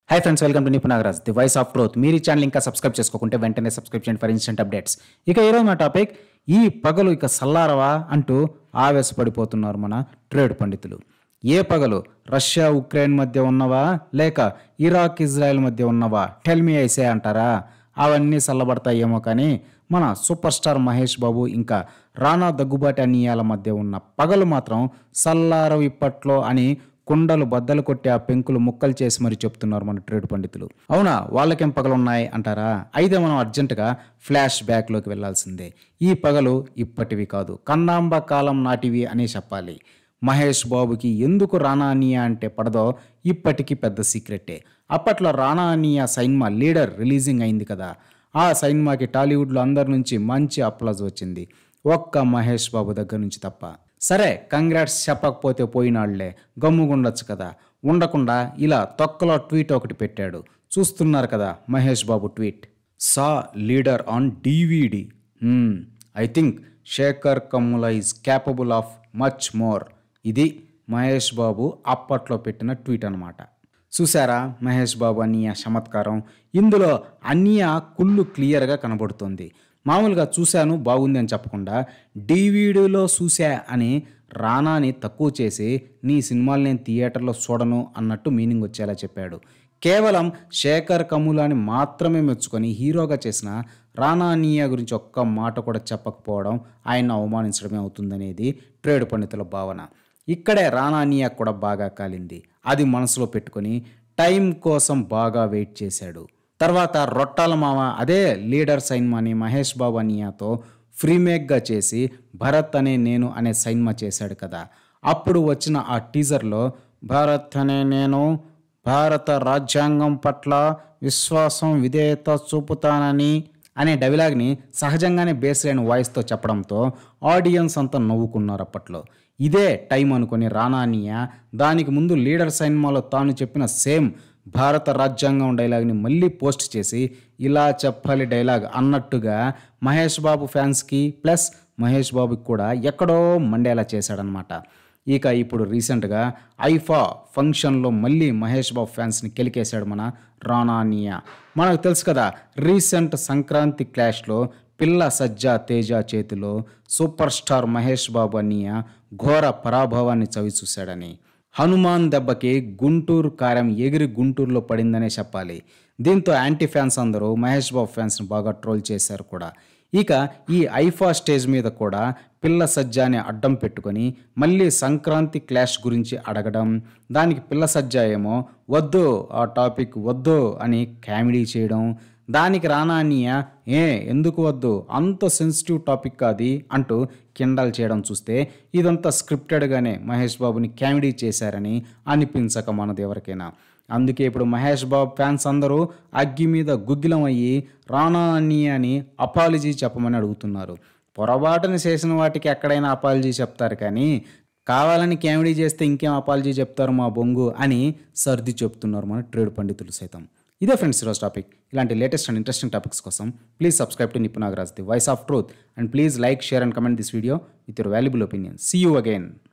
high friends welcome to Nipu Nagaraj the voice of truth మీరు ఈ channel ఇంకా సబ్స్క్రైబ్ చేసుకోకుంటే వెంటనే సబ్స్క్రైబ్ చేయండి ఫర్ ఇన్స్టెంట్ అప్డేట్స్ ఇక ఈరోజు మా టాపిక్ ఈ పగలు ఇక సల్లారవా అంటూ ఆవేశపడిపోతున్నారు మన ట్రేడ్ పండితులు ఏ పగలు రష్యా ఉక్రెయిన్ మధ్య ఉన్నవా లేక ఇరాక్ ఇజ్రాయెల్ మధ్య ఉన్నవా టెల్ మీ ఐసే అంటారా అవన్నీ చల్లబడతాయేమో కానీ మన సూపర్ స్టార్ మహేష్ బాబు ఇంకా రానా దగ్గుబాటి అన్నియాల మధ్య ఉన్న పగలు మాత్రం సల్లారవు ఇప్పట్లో అని కుండలు బద్దలు కొట్టి ఆ పెంకులు ముక్కలు చేసి మరి చెప్తున్నారు మన ట్రేడ్ పండితులు అవునా వాళ్ళకేం పగలు ఉన్నాయి అంటారా అయితే మనం అర్జెంటుగా ఫ్లాష్ బ్యాక్లోకి వెళ్లాల్సిందే ఈ పగలు ఇప్పటివి కాదు కన్నాంబ కాలం నాటివి అని చెప్పాలి మహేష్ బాబుకి ఎందుకు రానా అనియా అంటే పడదో ఇప్పటికీ పెద్ద సీక్రెటే అప్పట్లో రానా అనియా సైన్మా లీడర్ రిలీజింగ్ అయింది కదా ఆ సైన్మాకి టాలీవుడ్లో అందరి నుంచి మంచి అప్లాజ్ వచ్చింది ఒక్క మహేష్ బాబు దగ్గర నుంచి తప్ప సరే కంగ్రాట్స్ చెప్పకపోతే పోయినాళ్లే గమ్ముగుండొచ్చు కదా ఉండకుండా ఇలా తొక్కలో ట్వీట్ ఒకటి పెట్టాడు చూస్తున్నారు కదా Mahesh Babu tweet saw Leader on DVD I think Sekhar Kammula is capable of much more ఇది మహేష్ బాబు అప్పట్లో పెట్టిన ట్వీట్ అనమాట చూసారా మహేష్ బాబు అన్నయ్య చమత్కారం ఇందులో అన్నయ్య కుళ్ళు క్లియర్గా కనబడుతుంది మామూలుగా చూశాను బాగుంది అని చెప్పకుండా డీవీడీలో చూసా అని రానాని తక్కువ చేసి నీ సినిమాలు నేను థియేటర్లో చూడను అన్నట్టు మీనింగ్ వచ్చేలా చెప్పాడు కేవలం శేఖర్ కములాని మాత్రమే మెచ్చుకొని హీరోగా చేసిన రానా అన్నయ్య గురించి ఒక్క మాట కూడా చెప్పకపోవడం ఆయన అవమానించడమే అవుతుందనేది ట్రేడ్ పండితుల భావన ఇక్కడే రానా అన్నయ్య కూడా బాగా కాలింది అది మనసులో పెట్టుకొని టైం కోసం బాగా వెయిట్ చేశాడు తర్వాత రొట్టాల మామ అదే లీడర్ సైన్మాని మహేష్ బాబు అనియాతో ఫ్రీమేక్గా చేసి భరత్ అనే నేను అనే సైన్మా చేశాడు కదా అప్పుడు వచ్చిన ఆ టీజర్లో భారత్ అనే నేను భారత రాజ్యాంగం పట్ల విశ్వాసం విధేయత చూపుతానని అనే డైలాగ్ని సహజంగానే బేస్ అయిన వాయిస్తో చెప్పడంతో ఆడియన్స్ అంతా నవ్వుకున్నారు అప్పట్లో ఇదే టైం అనుకుని రానానియ దానికి ముందు లీడర్ సైన్మాలో తాను చెప్పిన సేమ్ భారత రాజ్యాంగం డైలాగ్ని మళ్ళీ పోస్ట్ చేసి ఇలా చెప్పాలి డైలాగ్ అన్నట్టుగా మహేష్ బాబు ఫ్యాన్స్కి ప్లస్ మహేష్ బాబుకి కూడా ఎక్కడో మండేలా చేశాడనమాట ఇక ఇప్పుడు రీసెంట్గా ఐఫా ఫంక్షన్లో మళ్ళీ మహేష్ బాబు ఫ్యాన్స్ని కెలికేశాడు మన రానానియా మనకు తెలుసు కదా రీసెంట్ సంక్రాంతి క్లాష్లో పిల్ల సజ్జా తేజ చేతిలో సూపర్ స్టార్ మహేష్ బాబు అన్నయ్య ఘోర పరాభవాన్ని చవి చూశాడని హనుమాన్ దెబ్బకి గుంటూరు కారం ఎగిరి గుంటూరులో పడిందనే చెప్పాలి దీంతో యాంటీ ఫ్యాన్స్ అందరూ మహేష్ బాబు ఫ్యాన్స్ని బాగా ట్రోల్ చేశారు కూడా ఇక ఈ ఐఫా స్టేజ్ మీద కూడా పిల్ల సజ్జాని అడ్డం పెట్టుకొని మళ్ళీ సంక్రాంతి క్లాష్ గురించి అడగడం దానికి పిల్ల సజ్జా ఏమో వద్దు ఆ టాపిక్ వద్దు అని కామెడీ చేయడం దానికి రానా అన్నయ్య ఏ ఎందుకు వద్దు అంత సెన్సిటివ్ టాపిక్ కాది అంటూ కిండల్ చేయడం చూస్తే ఇదంతా స్క్రిప్టెడ్గానే మహేష్ బాబుని కామెడీ చేశారని అనిపించక మనది ఎవరికైనా అందుకే ఇప్పుడు మహేష్ బాబు ఫ్యాన్స్ అందరూ అగ్గి మీద గుగ్గిలం అయ్యి రానా అన్నయ్య అని అపాలజీ చెప్పమని అడుగుతున్నారు పొరపాటున చేసిన వాటికి ఎక్కడైనా అపాలజీ చెప్తారు కానీ కావాలని కామెడీ చేస్తే ఇంకేం అపాలజీ చెప్తారు మా బొంగు అని సర్ది చెప్తున్నారు మన ట్రేడ్ పండితులు సైతం ఇదే ఫ్రెండ్స్ ఈరోజు టాపిక్ ఇలాంటి లేటెస్ట్ అండ్ ఇంట్రెస్టింగ్ టాపిక్స్ కోసం please subscribe to Nipu Nagaraj the voice of truth and please like share and comment this video with your valuable opinion see you again